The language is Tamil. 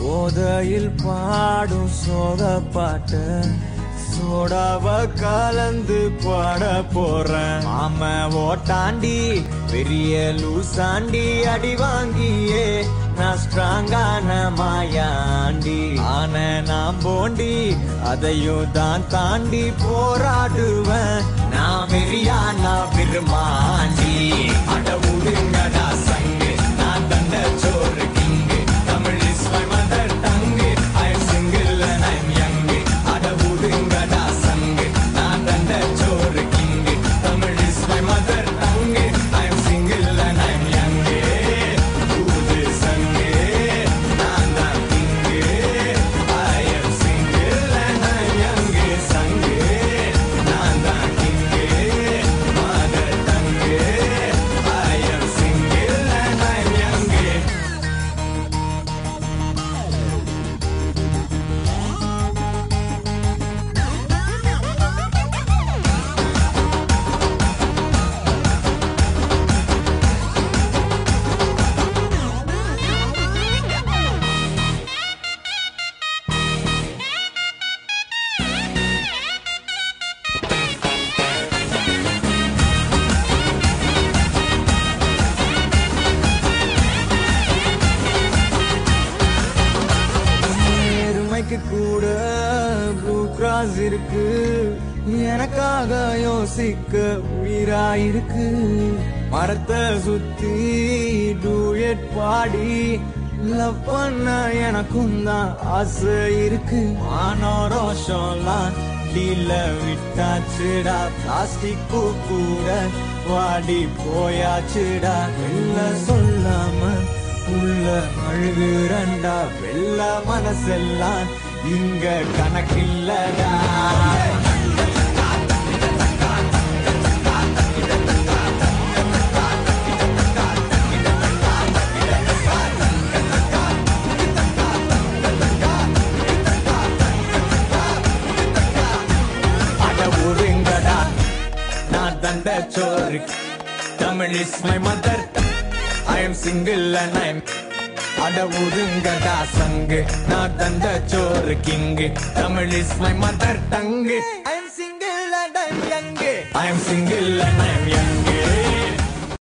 போதையில் பாடும் சோக பாட்டு சோடாவ கலந்து பாட போறேன் ஆம ஓட்டாண்டி பெரிய லூசாண்டி அடி வாங்கியே நான் ஸ்ட்ராங்கான மாயாண்டி ஆன நான் போண்டி அதையும் தான் தாண்டி போராடுவேன் நான் வெறியா நான் விரும்மாண்டி அட உடுங்கடா சங்கு நான் தண்ட சோறு king Tamil is my mother tongue I am single and I am young அட உடுங்கடா சங்கு நான் தண்ட சோறு king Tamil is my mother tongue I am single and I am young ஊது சங்கு நான் தான் king I am single and I am young சங்கு நான் தான் king mother tongue I am single and I am young எருமைக்கு கூட ப்ளூ கிராஸ் இருக்கு எனக்காக யோசிக்க உயிரா இருக்கு மரத்தை சுத்தி டூயட் பாடி லவ் பண்ண எனக்கும் தான் ஆசை இருக்கு மானோ ரோஷம்லாம் டீல விட்டாச்சுடா பிளாஸ்டிக் கூட வாடி போயாச்சுடா வெளில சொல்லாம உள்ள அழுகுறண்டா வெள்ள மனசெல்லாம் இங்க கணக்கில்லடா அட ஒருங்கடா நான் தண்ட சோறு Tamil is my mother I am single and I am அட ஒருங்கடா சங்கு நான் தந்த சோறு king Tamil is my mother tongue I am single and I am young I am single and I am young